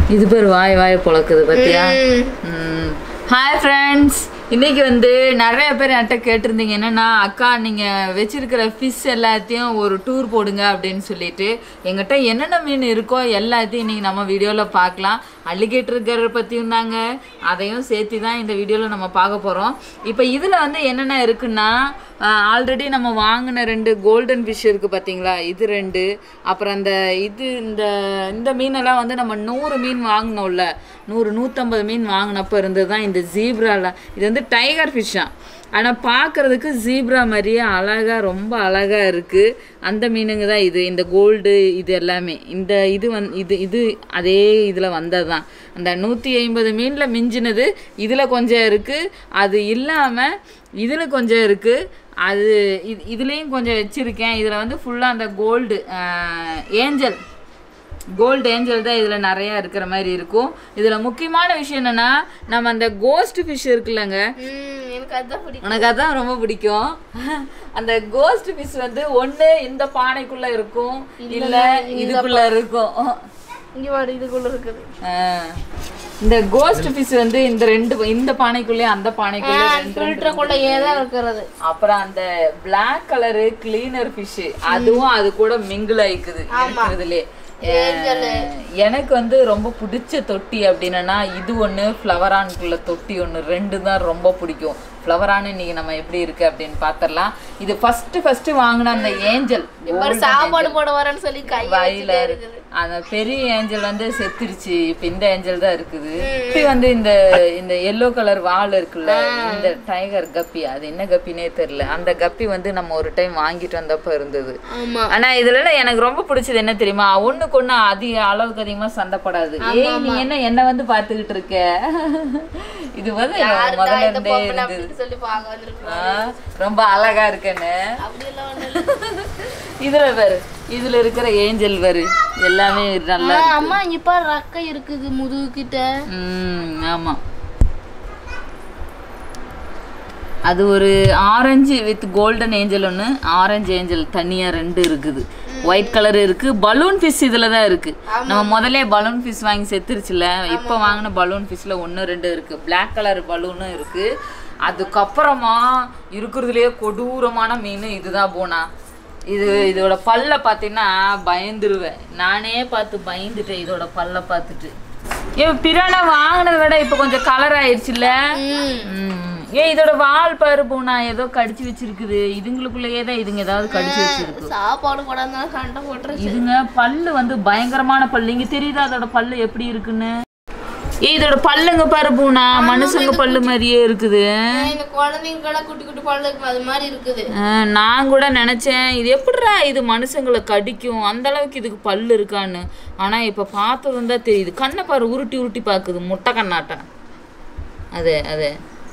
இது பேர் வாய் வாய் பொழக்குது பார்த்தியா ஹாய் ஃப்ரெண்ட்ஸ் இன்னைக்கு வந்து நிறைய பேர் என்கிட்ட கேட்டிருந்தீங்க என்னன்னா அக்கா நீங்கள் வச்சிருக்கிற ஃபிஷ் எல்லாத்தையும் ஒரு டூர் போடுங்க அப்படின்னு சொல்லிட்டு எங்கிட்ட என்னென்ன மீன் இருக்கோ எல்லாத்தையும் இன்னைக்கு நம்ம வீடியோவில் பார்க்கலாம் அலிகேட்டர் கரை பற்றியும் தாங்க அதையும் சேர்த்து தான் இந்த வீடியோவில் நம்ம பார்க்க போகிறோம் இப்போ இதில் வந்து என்னென்ன இருக்குன்னா ஆல்ரெடி நம்ம வாங்கின ரெண்டு கோல்டன் ஃபிஷ் இருக்குது பார்த்தீங்களா இது ரெண்டு அப்புறம் அந்த இது இந்த இந்த மீனெல்லாம் வந்து நம்ம நூறு மீன் வாங்கினோம்ல நூறு நூற்றம்பது மீன் வாங்கினப்போ இருந்தது தான் இந்த ஜீப்ரால இது வந்து டைகர் ஃபிஷ்ஷா ஆனால் பார்க்குறதுக்கு ஜீப்ரா மாதிரியே அழகாக ரொம்ப அழகாக இருக்குது அந்த மீனுங்க தான் இது இந்த கோல்டு இது எல்லாமே இந்த இது வந் இது இது அதே இதில் வந்தது தான் அந்த நூற்றி ஐம்பது மீனில் மிஞ்சினது இதில் கொஞ்சம் இருக்குது அது இல்லாமல் இதில் கொஞ்சம் இருக்குது அது இது இதுலேயும் கொஞ்சம் வச்சுருக்கேன் இதில் வந்து ஃபுல்லாக அந்த கோல்டு ஏஞ்சல் கோல்டு ஏஞ்சல் தான் இதில் நிறையா இருக்கிற மாதிரி இருக்கும் இதில் முக்கியமான விஷயம் என்னென்னா நம்ம அந்த கோஸ்ட் ஃபிஷ் இருக்குல்லங்க ம், எனக்கு அதுதான் பிடிக்கும் உனக்கு அதான் ரொம்ப பிடிக்கும் அந்த கோஸ்ட் ஃபிஷ் வந்து ஒன்று இந்த பானைக்குள்ளே இருக்கும் இல்லை இதுக்குள்ளே இருக்கும் இங்க பாரு இதுக்குள்ள இருக்குது ஆ. இந்த கோஸ்ட் ஃபிஷ் வந்து இந்த ரெண்டு இந்த பானைக்குள்ளேயே அந்த பானைக்குள்ளே ரெண்டு ஃபில்டருக்குள்ள ஏதான் இருக்கிறது அப்புறம் அந்த Black கலரு கிளீனர் ஃபிஷ் அதுவும் அது கூட மிங்கிள் ஆயிக்குது இருக்கிறதுலே அஹ், எனக்கு வந்து ரொம்ப பிடிச்ச தொட்டி அப்படின்னா இது ஒன்று ஃப்ளவரானுக்குள்ள தொட்டி ஒன்று ரெண்டு தான் ரொம்ப பிடிக்கும் ஃப்ளவரான் இன்னைக்கு நம்ம எப்படி இருக்கு அப்படின்னு பார்த்துடலாம் இது ஃபர்ஸ்ட் ஃபர்ஸ்ட் வாங்கின அந்த ஏஞ்சல் பாரு சாப்பாடு போட வரேன்னு சொல்லி கை வயல அந்த பெரிய ஏஞ்சல் வந்து செத்துருச்சு இப்ப இந்த ஏஞ்சல் தான் இருக்குது இப்படி வந்து இந்த இந்த எல்லோ கலர் வால் இருக்குல்ல இந்த டைகர் கப்பி அது என்ன கப்பினே தெரியல அந்த கப்பி வந்து நம்ம ஒரு டைம் வாங்கிட்டு வந்தப்ப இருந்தது ஆமா ஆனா இதுல எனக்கு ரொம்ப பிடிச்சது என்ன தெரியுமா ஒண்ணுக்கு ஒண்ணு அதிக அளவுக்கு அதிகமா சண்டைப்படாது ஏய் நீ என்ன என்ன வந்து பாத்துக்கிட்டு இருக்க இது வந்து எனக்கு முதல்ல இருந்தே இருந்தது அப்படின்னு சொல்லி பார்க்க வந்திருக்கோம் ஆ, ரொம்ப அழகா இருக்குன்னு அப்படியெல்லாம் ஒண்ணும் இல்ல. இதுல பாரு இதுல இருக்கிற ஏஞ்சல் பாரு எல்லாமே நல்லா ஆ, அம்மா இங்க பாரு ரக்கை இருக்குது முதுகு கிட்ட ம் ஆமா அது ஒரு ஆரஞ்சு வித் கோல்டன் ஏஞ்சல் ஒன்று ஆரஞ்சு ஏஞ்சல் தனியாக ரெண்டு இருக்குது ஒயிட் கலர் இருக்கு பலூன் ஃபிஷ் இதில் தான் இருக்கு நம்ம முதல்ல பலூன் ஃபிஷ் வாங்கி செத்துருச்சுல இப்போ வாங்கின பலூன் ஃபிஷ்ல ஒன்று ரெண்டு இருக்கு Black கலர் பலூனும் இருக்கு அதுக்கப்புறமா இருக்கிறதுலேயே கொடூரமான மீன் இதுதான் போனா இது இதோட பல்ல பார்த்தீங்கன்னா பயந்துருவேன் நானே பார்த்து பயந்துட்டேன் இதோட பல்ல பார்த்துட்டு ஏன் பிரானா வாங்கினதை விட இப்போ கொஞ்சம் கலர் ஆயிடுச்சுல்ல ம். ஏன் இதோட வால் பாரு பூனா ஏதோ கடிச்சு வச்சிருக்குது இதுங்களுக்குள்ளேயே தான் இதுங்க ஏதாவது கடிச்சு வச்சிருக்கு சாப்பாடு போடாம சண்டை போட்டுருச்சு இதுங்க பல்லு வந்து பயங்கரமான பல்லு இங்க தெரியுதா அதோட பல்லு எப்படி இருக்குன்னு ஏய் இதோட பல்லுங்க பாரு பூனா மனுஷங்க பல்லு மாதிரியே இருக்குது இந்த குழந்தைங்கெல்லாம் குட்டி குட்டி குழந்தைங்க அது மாதிரி இருக்குது ஆ, நான் கூட நினச்சேன் இது எப்படிடா இது மனுஷங்களை கடிக்கும் அந்த அளவுக்கு இதுக்கு பல்லு இருக்கான்னு ஆனால் இப்போ பார்த்ததும் தான் தெரியுது கண்ணை பாரு உருட்டி உருட்டி பார்க்குது முட்டை கண்ணாட்டம் அது அது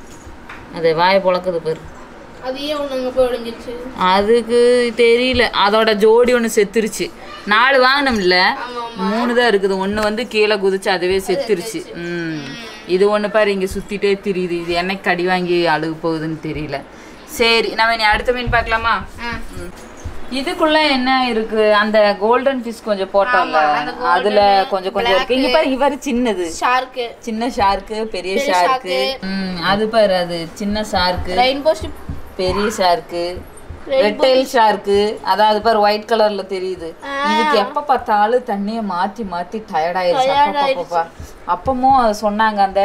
அது வாயை பொழக்குது பாரு அது ஏன் ஒண்ணு அங்க போய் ஒளிஞ்சிருச்சு அதுக்கு தெரியல அதோட ஜோடி ஒன்று செத்துருச்சு நாலு வாங்கினோம்ல ஆமா மூணு தான் இருக்குது ஒன்று வந்து கீழே குதிச்சு அதுவே செத்துருச்சு ம் இது ஒன்று பாரு இங்கே சுற்றிட்டே தெரியுது இது என்னைக்கு கடி வாங்கி அழுகு போகுதுன்னு தெரியல சரி நம்ம இனி அடுத்த மீன் பார்க்கலாமா ஆ. ம். இதுக்குள்ள என்ன இருக்கு அந்த கோல்டன் ஃபிஷ் கொஞ்சம் போட்டோம்ல அதுல கொஞ்சம் கொஞ்சம் இருக்கு இங்க பாரு இவர் சின்னது ஷார்க்கு சின்ன ஷார்க்கு பெரிய ஷார்க்கு ம் அது பாரு அது சின்ன ஷார்க்கு ரெயின்போ ஷிப் பெரிய ஷார்க்கு ரெட் டெயில் ஷார்க்கு அதாவது பாரு ஒயிட் கலர்ல தெரியுது இதுக்கு எப்ப பார்த்தாலும் தண்ணிய மாத்தி மாத்தி டயர்ட் ஆயிருச்சு அப்பப்பா அப்பமும் அது சொன்னாங்க அந்த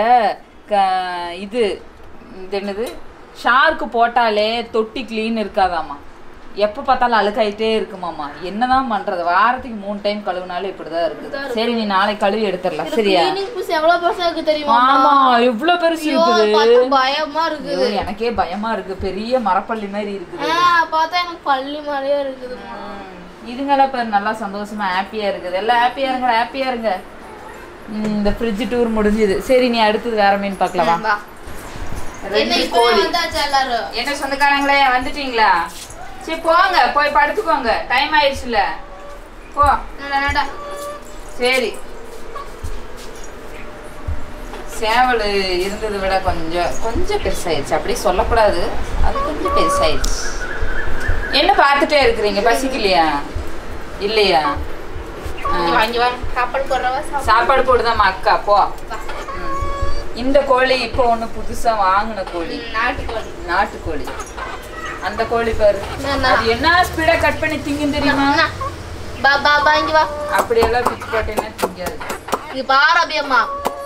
க- இது இது என்னது ஷார்க்கு போட்டாலே தொட்டி க்ளீன் இருக்காதாமா எப்ப பார்த்தாலும் அழுக்காயிட்டே இருக்குமாமா என்னதான் பண்றது வாரத்துக்கு மூணு டைம் கழுவுனாலும் இப்படிதான் இருக்குது சரி நீ நாளைக்கு கழுவி எடுத்துடலாம் சரியா கிளீனிங் பீஸ் எவ்வளவு பெருசா இருக்கு தெரியுமா ஆமா எவ்வளவு பெருசு ஐயோ, இருக்குது பார்த்தா பயமா இருக்கு ஐயோ, எனக்கே பயமா இருக்கு பெரிய மரப்பள்ளி மாதிரி இருக்குது ஆ, பார்த்தா எனக்கு பள்ளி மாதிரியே இருக்குதுமா இதுங்கெல்லாம் பேர் நல்லா சந்தோஷமா ஹாப்பியா இருக்குது எல்லாம் ஹாப்பியா இருங்க ஹாப்பியா இருங்க ம், இந்த ஃப்ரிட்ஜ் டூர் முடிஞ்சுது சரி நீ அடுத்தது வேற மீன் பார்க்கலாமா வா. என்ன இப்போ வந்தாச்சு எல்லாரும் என்ன சொந்தக்காரங்களே வந்துட்டீங்களா சரி போங்க போய் படுத்துக்கோங்க டைம் ஆயிடுச்சுல போ நடா, நடா. சரி சேவல் இருந்ததை விட கொஞ்சம் கொஞ்சம் பெருசாயிடுச்சு அப்படி சொல்லக்கூடாது அது கொஞ்சம் பெருசாயிடுச்சு என்ன பார்த்துட்டே இருக்கிறீங்க பசிக்கலையா இல்லையா இங்க வா, இங்க வா சாப்பாடு போடுறவா சாப்பாடு சாப்பாடு போடுதாம்மா அக்கா போ ம். இந்த கோழி இப்போ ஒண்ணு புதுசா வாங்கின கோழி ம், நாட்டுக்கோழி நாட்டுக்கோழி அந்த கோழி பாரு என்னண்ணா? அது என்ன ஸ்பீடா கட் பண்ணி திங்கும் தெரியுமா அண்ணா, பா பா பா இங்க வா அப்படியெல்லாம் பிச்சு போட்டேன்னா திங்காது இங்க பாரு அபியம்மா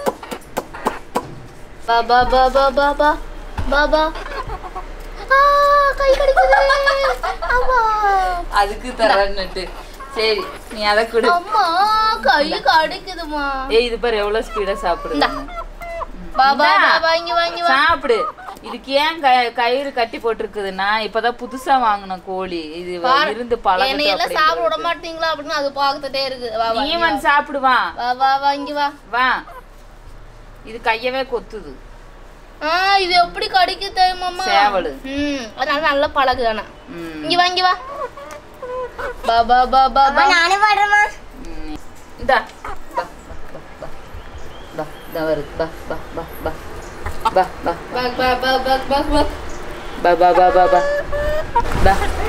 பா பா பா பா பா பா பா பா ஆ, கை கடிக்குது அம்மா அதுக்கு தரன்னுட்டு சரி நீ அதை கொடு அம்மா கை கடிக்குதுமா ஏய் இது பாரு எவ்வளவு ஸ்பீடா சாப்பிடுது பா பா இந்தா. பா பா இங்க வா இங்க வா சாப்பிடு இதுக்கு ஏன் க- கயிறு கட்டி போட்டிருக்குதுன்னா இப்பதான் புதுசா வாங்கின கோழி இது வ- பாரு, இருந்து என்னை எல்லாம் பழகட்டும் சாப்பிட விட மாட்டீங்களா அப்படின்னு அது பார்த்துட்டே இருக்கு வா வா நீ இங்க வந்து சாப்பிடுவான் வா வா வா இங்க வா வா இது கையவே கொத்துது ஆ இது எப்படி கடிக்கு தெரியுமாம்மா சேவலு ம் அதனால நல்லா பழகு ஆனா ம். இங்க வா இங்க வா பா பா பா பா பா நானே பாடுறேமா ம். இந்தா பா பா பா பா இதா வருது பா பா பா பா பா பா பக் பக் பக் பக் பக் பக் பா பா பா பா பா பா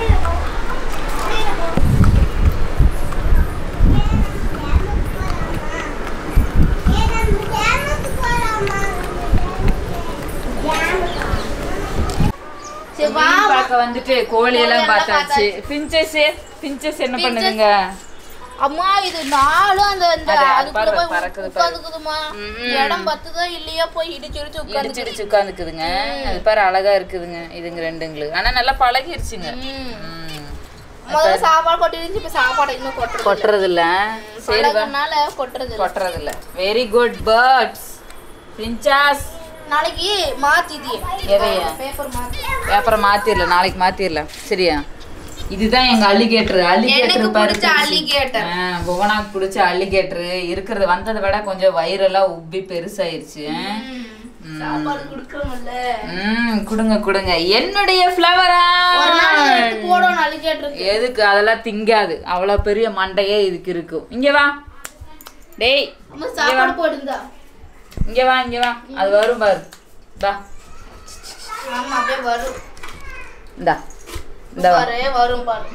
சரி வா மீன் பார்க்க வந்துட்டு கோழி எல்லாம் கோழி எல்லாம் பார்த்தாச்சு பிஞ்சஸ் பிஞ்சஸ் என்ன பண்ணுதுங்க அம்மா இது நாளும் அந்த அந்த அது அதுக்குள்ள பாரு, போய் பறக்குது பாரு. உட்காந்துக்குதுமா ம். இடம் பத்துதோ இல்லையா போய் இடிச்சு இடிச்சு உட்காந்து இடிச்சிடிச்சு உட்காந்துக்குதுங்க அது பாரு அழகா இருக்குதுங்க இதுங்க ரெண்டுங்களுக்கு ஆனா நல்லா பழகிருச்சுங்க ம். முதல்ல சாப்பாடு கொட்டிருந்துச்சு இப்ப சாப்பாடு இன்னும் கொட்டுறது கொட்டுறது இல்ல சரி வா பழகுனால கொட்டுறது இல்ல. கொட்டுறது இல்ல வெரி குட் பேர்ட்ஸ் பிஞ்சாஸ் நாளைக்கு மாத்திதியே எதைய பேப்பர் மாத்தி அப்புறம் மாத்திரலாம் நாளைக்கு மாத்திரலாம் சரியா இதுதான் எங்க அலிகேட்டர் எனக்கு அலிகேட்டர் பாரு பிடிச்ச அலிகேட்டர் ஆ, புவனாக்கு பிடிச்ச அலிகேட்டர் இருக்கிறது வந்ததை விட கொஞ்சம் வைரலா உப்பி பெருசாயிருச்சு சாப்பாடு குடுக்கணும்ல ம் கொடுங்க கொடுங்க என்னுடைய ஃப்ளவரா ஒரு நாள் எடுத்து போடணும் அலிகேட்டர் எதுக்கு அதெல்லாம் திங்காது அவ்வளவு பெரிய மண்டையே இதுக்கு இருக்கும் இங்க வா டேய் அம்மா சாப்பாடு போடுந்தா இங்க வா இங்க வா அது வரும் பாரு வா ஆமா அப்படியே வரும் இந்தா இந்த வா பாரு வரும் பாரு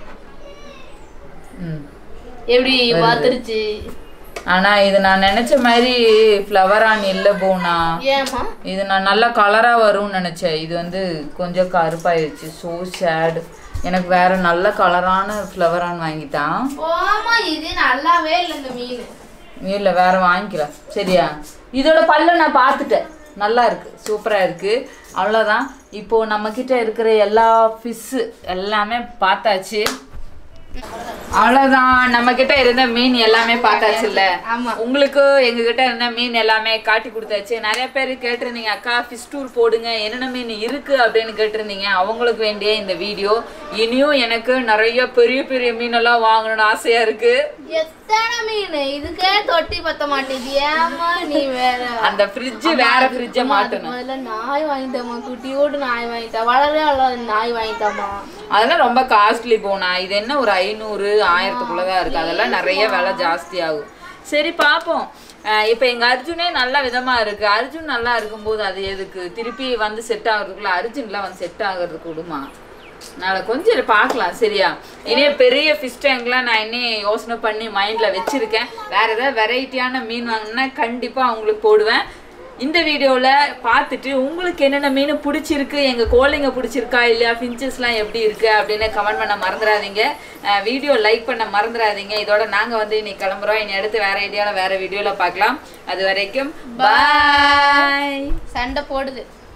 ம் எப்படி பாத்துருச்சு ஆனா இது நான் நினைச்ச மாதிரி ஃப்ளவர் ஆன் இல்ல போனா ஏமா இது நான் நல்ல கலரா வரும்னு நினைச்சேன் இது வந்து கொஞ்சம் கருப்பாயிருச்சு ஸோ சேடு எனக்கு வேற நல்ல கலரான ஃப்ளவர் ஆன் வாங்கிட்டான் போமா இது நல்லாவே இல்லை இந்த மீன் இல்லை வேற வாங்கிக்கலாம் சரியா இதோட பல்ல நான் பார்த்துட்டேன் நல்லா இருக்கு சூப்பரா இருக்கு அவ்வளோதான் இப்போ நம்ம கிட்ட இருக்கிற எல்லா ஃபிஷ்ஷு எல்லாமே பார்த்தாச்சு அவ்வளோதான் நம்ம கிட்ட இருந்த மீன் எல்லாமே பார்த்தாச்சுல்ல ஆமா. உங்களுக்கு எங்க கிட்ட இருந்த மீன் எல்லாமே காட்டி கொடுத்தாச்சு நிறைய பேர் கேட்டிருந்தீங்க அக்கா ஃபிஷ் டூர் போடுங்க என்னென்ன மீன் இருக்கு அப்படின்னு கேட்டிருந்தீங்க அவங்களுக்கு வேண்டிய இந்த வீடியோ இனியும் எனக்கு நிறைய பெரிய பெரிய மீனெல்லாம் வாங்கணும்னு ஆசையா இருக்கு எத்தனை மீன் இதுக்கே தொட்டி பத்த மாட்டேங்குது ஏமா நீ வேற அந்த ஃப்ரிட்ஜ் வேற ஃப்ரிட்ஜை மாட்டணும் முதல்ல நாய் வாங்கிட்டாமா குட்டியோடு நாய் வாங்கிட்டா வளரவே அவ்வளோ நாய் வாங்கிட்டாமா அதெல்லாம் ரொம்ப காஸ்ட்லி போனா இது என்ன ஒரு ஐநூறு ஆயிரத்துக்குள்ளதான் இருக்கு அதெல்லாம் நிறைய விலை ஜாஸ்தி ஆகும் சரி பார்ப்போம் அஹ் இப்ப எங்க அர்ஜுனே நல்ல விதமா இருக்கு அர்ஜுன் நல்லா இருக்கும்போது அது எதுக்கு திருப்பி வந்து செட் ஆகுறதுக்குள்ள அர்ஜுன்லாம் வந்து செட் ஆகுறதுக்கு விடுமா நாளை கொஞ்சம் இரு, பார்க்கலாம் சரியா இனி பெரிய ஃபிஷ் டேங்க்லாம் நான் இன்னும் யோசனை பண்ணி மைண்ட்ல வச்சிருக்கேன் வேற ஏதாவது வெரைட்டியான மீன் வாங்கினா கண்டிப்பா உங்களுக்கு போடுவேன் இந்த வீடியோவில் பார்த்துட்டு உங்களுக்கு என்னென்ன மீன் பிடிச்சிருக்கு எங்கள் கோழிங்க பிடிச்சிருக்கா இல்லையா ஃபின்ச்சஸ்லாம் எப்படி இருக்குது அப்படின்னு கமெண்ட் பண்ண மறந்துடாதீங்க வீடியோ லைக் பண்ண மறந்துடாதீங்க இதோட நாங்கள் வந்து இன்னைக்கு கிளம்புறோம் இனி அடுத்து வேறு ஐடியாவில் வேறு வீடியோவில் பார்க்கலாம் அது வரைக்கும் பாய் சண்டை போடுது